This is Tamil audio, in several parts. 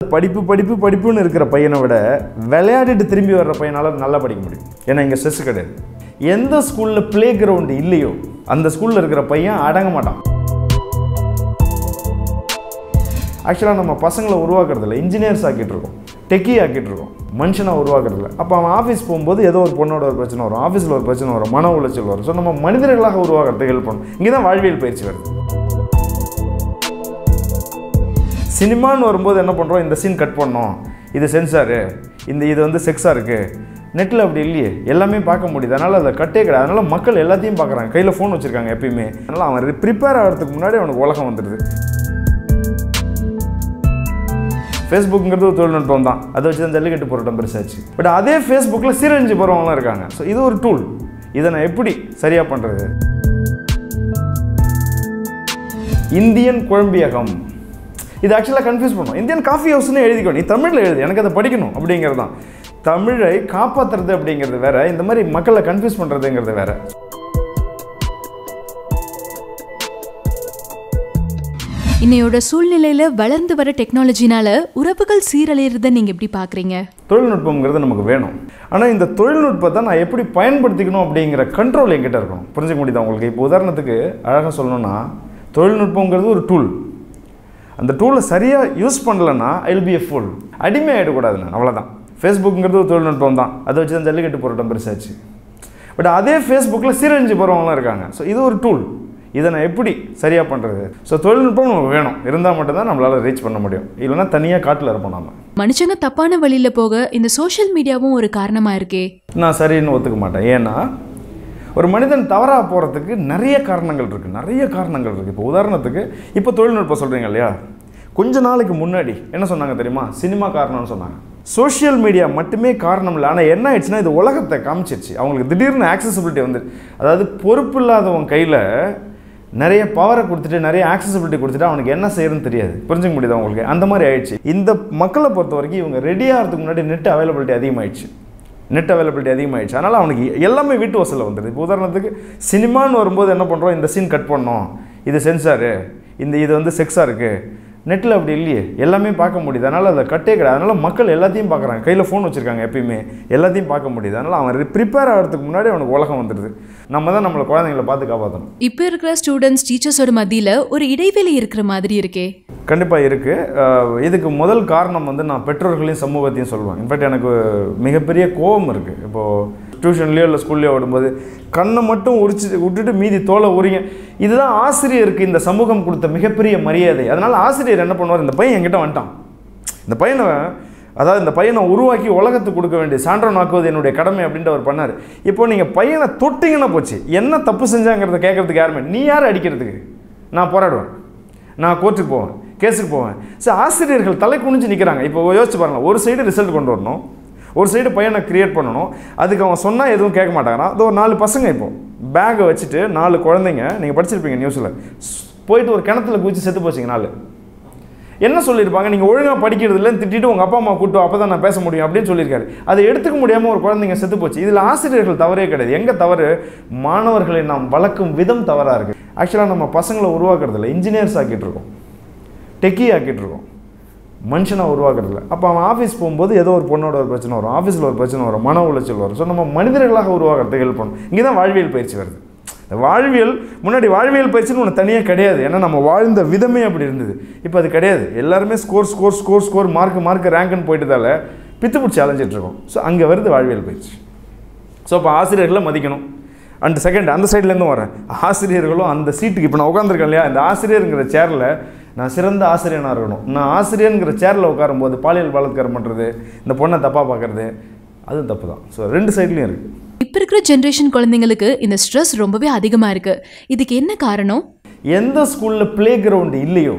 படிப்பு படிப்பு படிப்புன்னு இருக்கிற பையனை விட விளையாடிட்டு திரும்பி வர்ற பையனால் நல்லா படிக்க முடியும் ஏன்னா இங்கே ஸ்ட்ரெஸ் கிடையாது எந்த ஸ்கூலில் ப்ளே கிரவுண்டு இல்லையோ அந்த ஸ்கூலில் இருக்கிற பையன் அடங்க மாட்டான் ஆக்சுவலாக நம்ம பசங்களை உருவாக்குறதில்ல இன்ஜினியர்ஸ் ஆக்கிட்டு இருக்கோம் டெக்கி ஆக்கிட்டு இருக்கோம் மனுஷனாக உருவாக்குறதில்ல அப்போ அவன் ஆஃபீஸ் போகும்போது ஏதோ ஒரு பொண்ணோட ஒரு பிரச்சனை வரும் ஆஃபீஸில் ஒரு பிரச்சனை வரும் மன உளைச்சல் வரும் ஸோ நம்ம மனிதர்களாக உருவாக்குறதுக்கு ஹெல்ப் பண்ணணும் இங்கே தான் வாழ்வியல் பயிற்சி வருது சினிமான்னு வரும்போது என்ன பண்ணுறோம் இந்த சீன் கட் பண்ணோம் இது சென்சாரு இந்த இது வந்து செக்ஸாக இருக்குது நெட்டில் அப்படி இல்லையே எல்லாமே பார்க்க முடியுது அதனால் அதை கட்டே கிடையாது அதனால் மக்கள் எல்லாத்தையும் பார்க்குறாங்க கையில் ஃபோன் வச்சுருக்காங்க எப்பயுமே அதனால் அவன் ப்ரிப்பேர் ஆகிறதுக்கு முன்னாடி அவனுக்கு உலகம் வந்துடுது ஃபேஸ்புக்குங்கிறது ஒரு தொழில்நுட்பம் தான் அதை வச்சு தான் ஜல்லிக்கட்டு போராட்டம் பெருசாச்சு பட் அதே ஃபேஸ்புக்கில் சீரழிஞ்சு போகிறவங்களாம் இருக்காங்க ஸோ இது ஒரு டூல் இதை நான் எப்படி சரியாக பண்ணுறது இந்தியன் குழம்பியகம் இது ஆக்சுவலாக கன்ஃபியூஸ் பண்ணும் இந்தியன் காஃபி ஹவுஸ்னு எழுதிக்கோ நீ தமிழில் எழுது எனக்கு அதை படிக்கணும் அப்படிங்கிறது தான் தமிழை காப்பாற்றுறது அப்படிங்கிறது வேற இந்த மாதிரி மக்களை கன்ஃபியூஸ் பண்ணுறதுங்கிறது வேற இன்னையோட சூழ்நிலையில வளர்ந்து வர டெக்னாலஜினால உறவுகள் சீரழியறத நீங்க எப்படி பாக்குறீங்க தொழில்நுட்பங்கிறது நமக்கு வேணும் ஆனால் இந்த தொழில்நுட்பத்தை நான் எப்படி பயன்படுத்திக்கணும் அப்படிங்கிற கண்ட்ரோல் என்கிட்ட இருக்கணும் புரிஞ்சுக்க முடியுதா உங்களுக்கு இப்போ உதாரணத்துக்கு அழகாக சொல்லணும்னா தொழில்நுட்பங்கிறது ஒரு டூல் அந்த டூலை சரியாக யூஸ் பண்ணலன்னா ஐ பி எ ஃபுல் அடிமை ஆகிடக்கூடாது நான் அவ்வளோதான் ஃபேஸ்புக்குங்கிறது ஒரு தொழில்நுட்பம் தான் அதை வச்சு தான் ஜல்லிக்கட்டு போராட்டம் பெருசாச்சு பட் அதே ஃபேஸ்புக்கில் சீரழிஞ்சு போகிறவங்களாம் இருக்காங்க ஸோ இது ஒரு டூல் இதை நான் எப்படி சரியாக பண்ணுறது ஸோ தொழில்நுட்பம் நமக்கு வேணும் இருந்தால் மட்டும்தான் நம்மளால் ரீச் பண்ண முடியும் இல்லைன்னா தனியாக காட்டில் இருப்போம் நாம மனுஷங்க தப்பான வழியில போக இந்த சோஷியல் மீடியாவும் ஒரு காரணமா இருக்கே நான் சரின்னு ஒத்துக்க மாட்டேன் ஏன்னா ஒரு மனிதன் தவறாக போகிறதுக்கு நிறைய காரணங்கள் இருக்குது நிறைய காரணங்கள் இருக்குது இப்போ உதாரணத்துக்கு இப்போ தொழில்நுட்பம் சொல்கிறீங்க இல்லையா கொஞ்ச நாளைக்கு முன்னாடி என்ன சொன்னாங்க தெரியுமா சினிமா காரணம்னு சொன்னாங்க சோஷியல் மீடியா மட்டுமே காரணம் இல்லை ஆனால் என்ன ஆயிடுச்சுன்னா இது உலகத்தை காமிச்சிருச்சு அவங்களுக்கு திடீர்னு ஆக்சசிபிலிட்டி வந்து அதாவது பொறுப்பு இல்லாதவன் கையில் நிறைய பவரை கொடுத்துட்டு நிறைய ஆக்சசிபிலிட்டி கொடுத்துட்டு அவனுக்கு என்ன செய்யறதுன்னு தெரியாது புரிஞ்சுக்க முடியுதா உங்களுக்கு அந்த மாதிரி ஆயிடுச்சு இந்த மக்களை பொறுத்த வரைக்கும் இவங்க ரெடி ஆகிறதுக்கு முன்னாடி நெட் அவைலபிலிட்டி அதிகமாயிடுச்சு நெட் அவைலபிலிட்டி அதிகமாகிடுச்சு அதனால் அவனுக்கு எல்லாமே வீட்டு வாசலில் வந்துடுது இப்போ உதாரணத்துக்கு சினிமான்னு வரும்போது என்ன பண்ணுறோம் இந்த சீன் கட் பண்ணோம் இது சென்சாரு இந்த இது வந்து செக்ஸாக இருக்குது நெட்டில் அப்படி இல்லையே எல்லாமே பார்க்க முடியுது அதனால் அதை கட்டே கிடையாது அதனால் மக்கள் எல்லாத்தையும் பார்க்குறாங்க கையில் ஃபோன் வச்சுருக்காங்க எப்பயுமே எல்லாத்தையும் பார்க்க முடியுது அதனால் அவன் ப்ரிப்பேர் ஆகிறதுக்கு முன்னாடி அவனுக்கு உலகம் வந்துடுது நம்ம தான் நம்மளை குழந்தைங்களை பார்த்து காப்பாற்றணும் இப்ப இருக்கிற ஸ்டூடெண்ட்ஸ் டீச்சர்ஸோட மத்தியில ஒரு இடைவெளி இருக்கிற மாதிரி இருக்கே கண்டிப்பாக இருக்குது இதுக்கு முதல் காரணம் வந்து நான் பெற்றோர்களையும் சமூகத்தையும் சொல்லுவேன் இன்ஃபேக்ட் எனக்கு மிகப்பெரிய கோபம் இருக்குது இப்போது டியூஷன்லேயோ இல்லை ஸ்கூல்லையோ விடும்போது கண்ணை மட்டும் உரிச்சு விட்டுட்டு மீதி தோலை உரிங்க இதுதான் ஆசிரியருக்கு இந்த சமூகம் கொடுத்த மிகப்பெரிய மரியாதை அதனால் ஆசிரியர் என்ன பண்ணுவார் இந்த பையன் என்கிட்ட வந்துட்டான் இந்த பையனை அதாவது இந்த பையனை உருவாக்கி உலகத்துக்கு கொடுக்க வேண்டிய சான்றோன் ஆக்குவது என்னுடைய கடமை அப்படின்ட்டு அவர் பண்ணார் இப்போ நீங்கள் பையனை தொட்டிங்கன்னா போச்சு என்ன தப்பு செஞ்சாங்கிறத கேட்கறதுக்கு யாருமே நீ யார் அடிக்கிறதுக்கு நான் போராடுவேன் நான் கோர்ட்டுக்கு போவேன் கேஸுக்கு போவேன் சரி ஆசிரியர்கள் தலை குனிஞ்சு நிற்கிறாங்க இப்போ யோசிச்சு பாருங்கள் ஒரு சைடு ரிசல்ட் கொண்டு வரணும் ஒரு சைடு பையனை கிரியேட் பண்ணணும் அதுக்கு அவன் சொன்னால் எதுவும் கேட்க மாட்டாங்கன்னா அது ஒரு நாலு பசங்க இப்போ பேக்கை வச்சுட்டு நாலு குழந்தைங்க நீங்கள் படிச்சிருப்பீங்க நியூஸில் போயிட்டு ஒரு கிணத்துல குதிச்சு செத்து போச்சிங்க நாலு என்ன சொல்லியிருப்பாங்க நீங்கள் ஒழுங்காக படிக்கிறது இல்லைன்னு திட்டிட்டு உங்கள் அப்பா அம்மா கூட்டு அப்போ தான் நான் பேச முடியும் அப்படின்னு சொல்லியிருக்காரு அதை எடுத்துக்க முடியாமல் ஒரு குழந்தைங்க செத்து போச்சு இதில் ஆசிரியர்கள் தவறே கிடையாது எங்கே தவறு மாணவர்களை நாம் வளர்க்கும் விதம் தவறாக இருக்குது ஆக்சுவலாக நம்ம பசங்களை உருவாக்குறதில்ல இன்ஜினியர்ஸ் ஆக்கிட்டு இருக்கோம் டெக்கி ஆக்கிட்டு இருக்கோம் மனுஷனாக உருவாக்குறதில்ல அப்போ அவன் ஆஃபீஸ் போகும்போது ஏதோ ஒரு பொண்ணோட ஒரு பிரச்சனை வரும் ஆஃபீஸில் ஒரு பிரச்சனை வரும் மன உளைச்சல் வரும் ஸோ நம்ம மனிதர்களாக உருவாக்குறதுக்கு ஹெல்ப் பண்ணணும் இங்கே தான் வாழ்வியல் பயிற்சி வருது இந்த வாழ்வியல் முன்னாடி வாழ்வியல் பயிற்சின்னு ஒன்று தனியாக கிடையாது ஏன்னா நம்ம வாழ்ந்த விதமே அப்படி இருந்தது இப்போ அது கிடையாது எல்லாருமே score score score score mark mark ரேங்க்னு போயிட்டதால பித்து பிடிச்சி அலைஞ்சிட்டு இருக்கோம் ஸோ அங்கே வருது வாழ்வியல் பயிற்சி ஸோ அப்போ ஆசிரியர்களை மதிக்கணும் அண்ட் செகண்ட் அந்த சைட்லேருந்து வரேன் ஆசிரியர்களும் அந்த சீட்டுக்கு இப்போ நான் உட்காந்துருக்கேன் இல்லையா இந்த ஆசிரியருங்கிற சேரில் நான் சிறந்த ஆசிரியனாக இருக்கணும் நான் ஆசிரியருங்கிற சேரில் உட்காரும்போது பாலியல் பலாத்காரம் பண்ணுறது இந்த பொண்ணை தப்பாக பார்க்குறது அது தப்பு தான் ஸோ ரெண்டு சைட்லேயும் இருக்குது இப்ப இருக்கிற ஜென்ரேஷன் குழந்தைங்களுக்கு இந்த ஸ்ட்ரெஸ் ரொம்பவே அதிகமா இருக்கு இதுக்கு என்ன காரணம் எந்த ஸ்கூலில் ப்ளே கிரவுண்டு இல்லையோ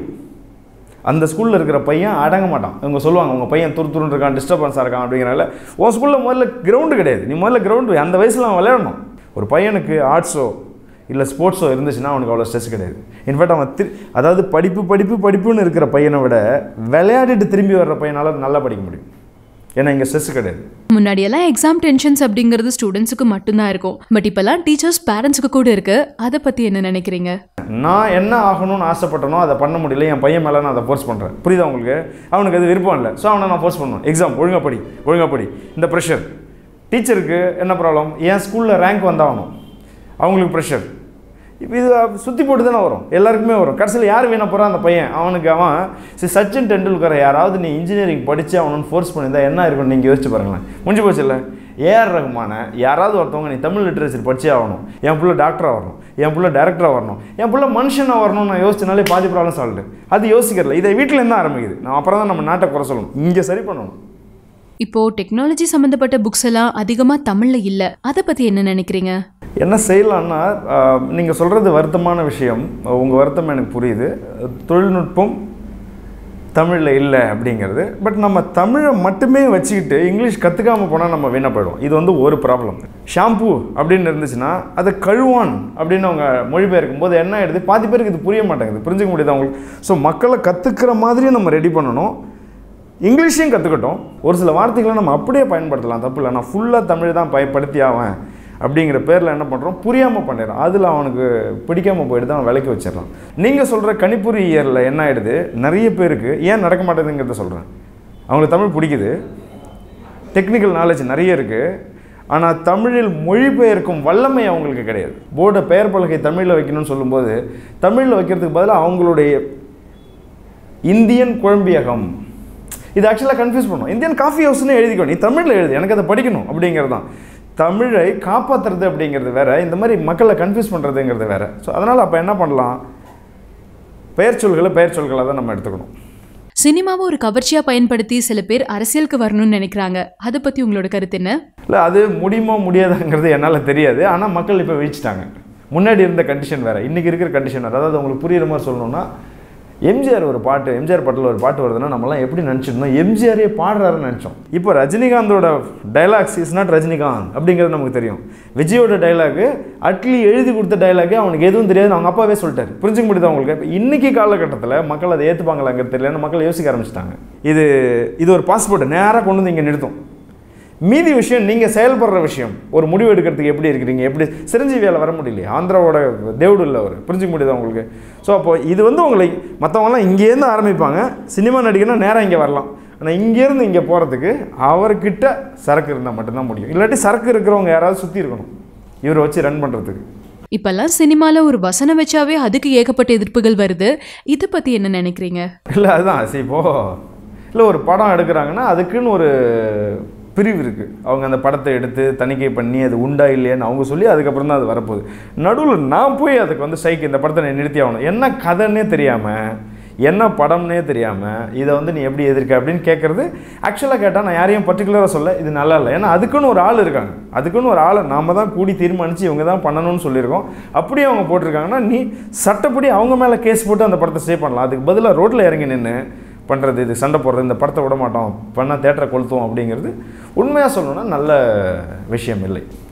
அந்த ஸ்கூலில் இருக்கிற பையன் அடங்க மாட்டான் இவங்க சொல்லுவாங்க உங்கள் பையன் துரு துருன்னு இருக்கான் டிஸ்டர்பன்ஸாக இருக்கான் அப்படிங்கிறனால உன் ஸ்கூலில் முதல்ல கிரவுண்டு கிடையாது நீ முதல்ல கிரவுண்டு அந்த வயசில் அவன் விளையாடணும் ஒரு பையனுக்கு ஆர்ட்ஸோ இல்லை ஸ்போர்ட்ஸோ இருந்துச்சுன்னா அவனுக்கு அவ்வளோ ஸ்ட்ரெஸ் கிடையாது இன்ஃபேக்ட் அவன் திரு அதாவது படிப்பு படிப்பு படிப்புன்னு இருக்கிற பையனை விட விளையாடிட்டு திரும்பி வர்ற பையனால் நல்லா படிக்க முடியும் ஏன்னா இங்கே ஸ்ட்ரெஸ் கிடையாது முன்னாடியெல்லாம் எக்ஸாம் டென்ஷன்ஸ் அப்படிங்கிறது ஸ்டூடெண்ட்ஸுக்கு மட்டும்தான் இருக்கும் பட் இப்போல்லாம் டீச்சர்ஸ் பேரண்ட்ஸுக்கு கூட இருக்கு அதை பற்றி என்ன நினைக்கிறீங்க நான் என்ன ஆகணும்னு ஆசைப்பட்டனோ அதை பண்ண முடியல என் பையன் மேலே நான் அதை ஃபோர்ஸ் பண்ணுறேன் புரியுதா உங்களுக்கு அவனுக்கு அது விருப்பம் இல்லை ஸோ அவனை நான் ஃபோர்ஸ் பண்ணுவேன் எக்ஸாம் ஒழுங்கா படி ஒழுங்கா படி இந்த ப்ரெஷர் டீச்சருக்கு என்ன ப்ராப்ளம் என் ஸ்கூலில் ரேங்க் வந்தாகணும் அவங்களுக்கு ப்ரெஷர் இப்போ இது சுற்றி போட்டு தானே வரும் எல்லாருக்குமே வரும் கடைசியில் யார் வீண போகிறான் அந்த பையன் அவனுக்கு அவன் சரி சச்சின் டெண்டுல்கரை யாராவது நீ இன்ஜினியரிங் படித்து அவனு ஃபோர்ஸ் பண்ணியிருந்தா என்ன இருக்கும்னு நீங்கள் யோசிச்சு பாருங்களேன் முடிஞ்சு போச்சு இல்லை ஏஆர் ரஹ்மான யாராவது ஒருத்தவங்க நீ தமிழ் லிட்ரேச்சர் படிச்சே ஆகணும் என் பிள்ளை டாக்டராக வரணும் என் பிள்ளை டேரக்டராக வரணும் என் பிள்ளை மனுஷனாக வரணும்னு நான் யோசிச்சனாலே பாதி ப்ராப்ளம் சால்வ்டு அது யோசிக்கிறல இதை வீட்டில் இருந்து ஆரம்பிக்குது நான் அப்புறம் தான் நம்ம நாட்டை குறை சொல்லணும் இங்கே சரி பண்ணணும் இப்போ டெக்னாலஜி சம்மந்தப்பட்ட புக்ஸ் எல்லாம் அதிகமாக தமிழில் இல்லை அதை பற்றி என்ன நினைக்கிறீங்க என்ன செய்யலான்னா நீங்கள் சொல்கிறது வருத்தமான விஷயம் உங்கள் வருத்தம் எனக்கு புரியுது தொழில்நுட்பம் தமிழில் இல்லை அப்படிங்கிறது பட் நம்ம தமிழை மட்டுமே வச்சுக்கிட்டு இங்கிலீஷ் கற்றுக்காமல் போனால் நம்ம வீணாக போயிடும் இது வந்து ஒரு ப்ராப்ளம் ஷாம்பு அப்படின்னு இருந்துச்சுன்னா அதை கழுவான் அப்படின்னு அவங்க மொழிபெயர்க்கும் போது என்ன ஆயிடுது பாதி பேருக்கு இது புரிய மாட்டேங்குது புரிஞ்சுக்க முடியுது அவங்களுக்கு ஸோ மக்களை கற்றுக்கிற மாதிரியும் நம்ம ரெடி பண்ணணும் இங்கிலீஷையும் கற்றுக்கட்டும் ஒரு சில வார்த்தைகளை நம்ம அப்படியே பயன்படுத்தலாம் தப்பு இல்லை நான் ஃபுல்லாக தமிழ் தான் பயன்படுத்தி ஆவேன் அப்படிங்கிற பேரில் என்ன பண்ணுறோம் புரியாமல் பண்ணிடுறோம் அதில் அவனுக்கு பிடிக்காமல் போயிட்டு தான் விலைக்கு வச்சிடறான் நீங்கள் சொல்கிற கணிப்பொறி இயரில் என்ன ஆகிடுது நிறைய பேருக்கு ஏன் நடக்க மாட்டேங்குதுங்கிறத சொல்கிறேன் அவங்களுக்கு தமிழ் பிடிக்குது டெக்னிக்கல் நாலேஜ் நிறைய இருக்குது ஆனால் தமிழில் மொழிபெயர்க்கும் வல்லமை அவங்களுக்கு கிடையாது போர்டை பெயர் பலகை தமிழில் வைக்கணும்னு சொல்லும்போது தமிழில் வைக்கிறதுக்கு பதிலாக அவங்களுடைய இந்தியன் குழம்பியகம் இது ஆக்சுவலாக கன்ஃபியூஸ் பண்ணும் இந்தியன் காஃபி ஹவுஸ்னு எழுதிக்கோ நீ தமிழில் எழுது எனக்கு அதை படிக்கணும் அப்படிங்கிறது தான் தமிழை காப்பாற்றுறது அப்படிங்கிறது வேற இந்த மாதிரி மக்களை கன்ஃபியூஸ் பண்ணுறதுங்கிறது வேற ஸோ அதனால் அப்போ என்ன பண்ணலாம் பெயர் சொல்களை பெயர் சொல்களாக தான் நம்ம எடுத்துக்கணும் சினிமாவை ஒரு கவர்ச்சியாக பயன்படுத்தி சில பேர் அரசியலுக்கு வரணும்னு நினைக்கிறாங்க அதை பற்றி உங்களோட கருத்து என்ன இல்லை அது முடியுமா முடியாதாங்கிறது என்னால் தெரியாது ஆனால் மக்கள் இப்போ வீழ்ச்சிட்டாங்க முன்னாடி இருந்த கண்டிஷன் வேறு இன்றைக்கி இருக்கிற கண்டிஷன் வேறு அதாவது உங்களுக்கு புரியுற மாதிரி சொல்லணும்னா எம்ஜிஆர் ஒரு பாட்டு எம்ஜிஆர் பாட்டில் ஒரு பாட்டு வருதுன்னா நம்மலாம் எப்படி நினச்சிருந்தோம் எம்ஜிஆரே பாடுறாருன்னு நினச்சோம் இப்போ ரஜினிகாந்தோட டைலாக்ஸ் இஸ் நாட் ரஜினிகாந்த் அப்படிங்கிறது நமக்கு தெரியும் விஜயோட டைலாகு அட்லி எழுதி கொடுத்த டைலாகு அவனுக்கு எதுவும் தெரியாது அவங்க அப்பாவே சொல்லிட்டாரு புரிஞ்சுக்க முடியுது அவங்களுக்கு இப்போ இன்னைக்கு காலகட்டத்தில் மக்கள் அதை ஏற்றுப்பாங்களாங்கிறது தெரியலன்னு மக்கள் யோசிக்க ஆரம்பிச்சிட்டாங்க இது இது ஒரு பாஸ்போர்ட் நேராக கொண்டு வந்து இங்கே நிறுத்தும் மீதி விஷயம் நீங்கள் செயல்படுற விஷயம் ஒரு முடிவு எடுக்கிறதுக்கு எப்படி இருக்கிறீங்க எப்படி சிரஞ்சீவியால் வர முடியலையே ஆந்திராவோட தேவுடு இல்லை அவர் புரிஞ்சுக்க முடியுதா உங்களுக்கு ஸோ அப்போ இது வந்து உங்களை மற்றவங்களாம் இங்கேருந்து ஆரம்பிப்பாங்க சினிமா நடிகர்னா நேராக இங்கே வரலாம் ஆனால் இங்கேருந்து இங்கே போகிறதுக்கு அவர்கிட்ட சரக்கு இருந்தால் மட்டும்தான் முடியும் இல்லாட்டி சரக்கு இருக்கிறவங்க யாராவது சுற்றி இருக்கணும் இவரை வச்சு ரன் பண்ணுறதுக்கு இப்பெல்லாம் சினிமாவில் ஒரு வசனம் வச்சாவே அதுக்கு ஏகப்பட்ட எதிர்ப்புகள் வருது இதை பற்றி என்ன நினைக்கிறீங்க இல்லை அதுதான் சரி இப்போ இல்லை ஒரு படம் எடுக்கிறாங்கன்னா அதுக்குன்னு ஒரு பிரிவு இருக்குது அவங்க அந்த படத்தை எடுத்து தணிக்கை பண்ணி அது உண்டா இல்லையான்னு அவங்க சொல்லி அதுக்கப்புறம் தான் அது வரப்போகுது நடுவில் நான் போய் அதுக்கு வந்து சைக்கு இந்த படத்தை நான் நிறுத்தி ஆகணும் என்ன கதைன்னே தெரியாமல் என்ன படம்னே தெரியாமல் இதை வந்து நீ எப்படி எதிர்க்க அப்படின்னு கேட்குறது ஆக்சுவலாக கேட்டால் நான் யாரையும் பர்டிகுலராக சொல்ல இது நல்லா இல்லை ஏன்னா அதுக்குன்னு ஒரு ஆள் இருக்காங்க அதுக்குன்னு ஒரு ஆளை நாம தான் கூடி தீர்மானித்து இவங்க தான் பண்ணணும்னு சொல்லியிருக்கோம் அப்படியே அவங்க போட்டிருக்காங்கன்னா நீ சட்டப்படி அவங்க மேலே கேஸ் போட்டு அந்த படத்தை ஸ்டே பண்ணலாம் அதுக்கு பதிலாக ரோட்டில் இறங்கி நின்று பண்ணுறது இது சண்டை போடுறது இந்த படத்தை விட மாட்டோம் பண்ணால் தேட்டரை கொளுத்துவோம் அப்படிங்கிறது உண்மையாக சொல்லணும்னா நல்ல விஷயம் இல்லை